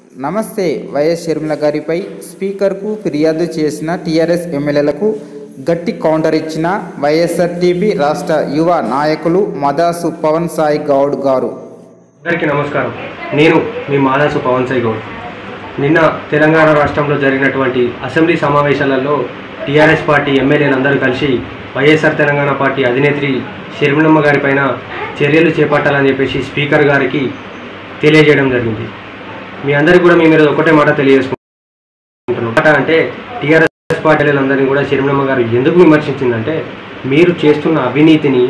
నమస్తే వైఎస్ షర్మిల గారిపై స్పీకర్కు ఫిర్యాదు చేసిన టీఆర్ఎస్ ఎమ్మెల్యేలకు గట్టి కౌంటర్ ఇచ్చిన వైఎస్ఆర్ టీపీ రాష్ట్ర యువ నాయకులు మదాసు పవన్ సాయి గౌడ్ గారు అందరికీ నమస్కారం నేను మీ మాదాసు పవన్ సాయి గౌడ్ నిన్న తెలంగాణ రాష్ట్రంలో జరిగినటువంటి అసెంబ్లీ సమావేశాలలో టీఆర్ఎస్ పార్టీ ఎమ్మెల్యేలందరూ కలిసి వైఎస్ఆర్ తెలంగాణ పార్టీ అధినేత్రి షర్మిలమ్మ గారి పైన చర్యలు చేపట్టాలని చెప్పేసి స్పీకర్ గారికి తెలియజేయడం జరిగింది మీ అందరికీ కూడా మీ మీద ఒకటే మాట తెలియజేసుకుంటున్నాం మాట అంటే టీఆర్ఎస్ పార్టీలందరినీ కూడా షర్మిలమ్మ గారు ఎందుకు విమర్శించిందంటే మీరు చేస్తున్న అవినీతిని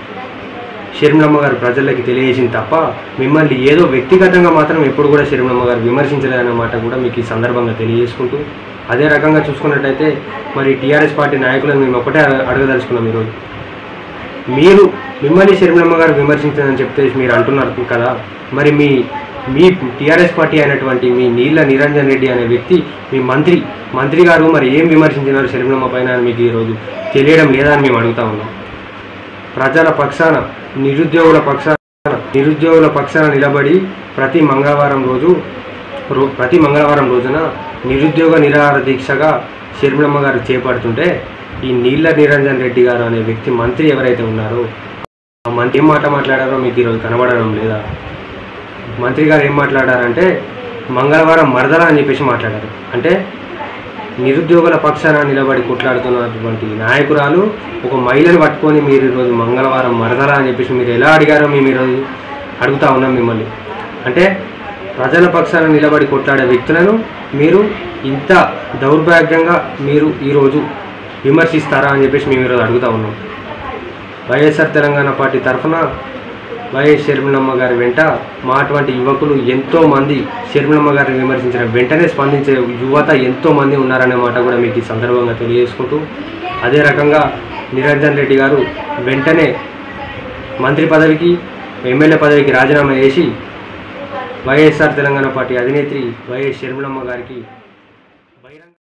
షర్మిలమ్మ గారు ప్రజలకి తెలియజేసింది తప్ప మిమ్మల్ని ఏదో వ్యక్తిగతంగా మాత్రం ఎప్పుడు కూడా షర్మిలమ్మ గారు విమర్శించలేదన్న మాట కూడా మీకు ఈ సందర్భంగా తెలియజేసుకుంటూ అదే రకంగా చూసుకున్నట్టయితే మరి టీఆర్ఎస్ పార్టీ నాయకులను మేము ఒకటే అడ- అడగదలుచుకున్నాం ఈరోజు మీరు మిమ్మల్ని షర్మిలమ్మ గారు విమర్శించారని చెప్తే మీరు అంటున్నారు కదా మరి మీ మీ టీఆర్ఎస్ పార్టీ అయినటువంటి మీ నీళ్ళ నిరంజన్ రెడ్డి అనే వ్యక్తి మీ మంత్రి మంత్రి గారు మరి ఏం విమర్శించినారు షర్మిలమ్మ పైన అని మీకు ఈరోజు తెలియడం లేదా అని మేము అడుగుతా ఉన్నాం ప్రజల పక్షాన నిరుద్యోగుల పక్షాన నిరుద్యోగుల పక్షాన నిలబడి ప్రతి మంగళవారం రోజు రో- ప్రతి మంగళవారం రోజున నిరుద్యోగ నిరాహార దీక్షగా షర్మిలమ్మ గారు చేపడుతుంటే ఈ నీళ్ళ నిరంజన్ రెడ్డి గారు అనే వ్యక్తి మంత్రి ఎవరైతే ఉన్నారో ఆ మంత్రి ఏం మాట మాట్లాడారో మీకు ఈరోజు కనబడడం లేదా మంత్రి గారు ఏం మాట్లాడారంటే మంగళవారం మరదల అని చెప్పేసి మాట్లాడారు అంటే నిరుద్యోగుల పక్షాన నిలబడి కొట్లాడుతున్నటువంటి నాయకురాలు ఒక మహిళను పట్టుకొని మీరు ఈరోజు మంగళవారం మరదలా అని చెప్పేసి మీరు ఎలా అడిగారో మేము ఈరోజు అడుగుతా ఉన్నాం మిమ్మల్ని అంటే ప్రజల పక్షాన నిలబడి కొట్లాడే వ్యక్తులను మీరు ఇంత దౌర్భాగ్యంగా మీరు ఈరోజు విమర్శిస్తారా అని చెప్పేసి మేము ఈరోజు అడుగుతా ఉన్నాం వైఎస్ఆర్ తెలంగాణ పార్టీ తరఫున వైఎస్ షర్మిలమ్మ గారి వెంట మా అటువంటి యువకులు ఎంతో మంది షర్మిలమ్మ గారిని విమర్శించిన వెంటనే స్పందించే యువత ఎంతో మంది ఉన్నారనే మాట కూడా మీకు ఈ సందర్భంగా తెలియజేసుకుంటూ అదే రకంగా నిరంజన్ రెడ్డి గారు వెంటనే మంత్రి పదవికి ఎమ్మెల్యే పదవికి రాజీనామా చేసి వైఎస్ఆర్ తెలంగాణ పార్టీ అధినేత్రి వైఎస్ షర్మిలమ్మ గారికి బహిరంగ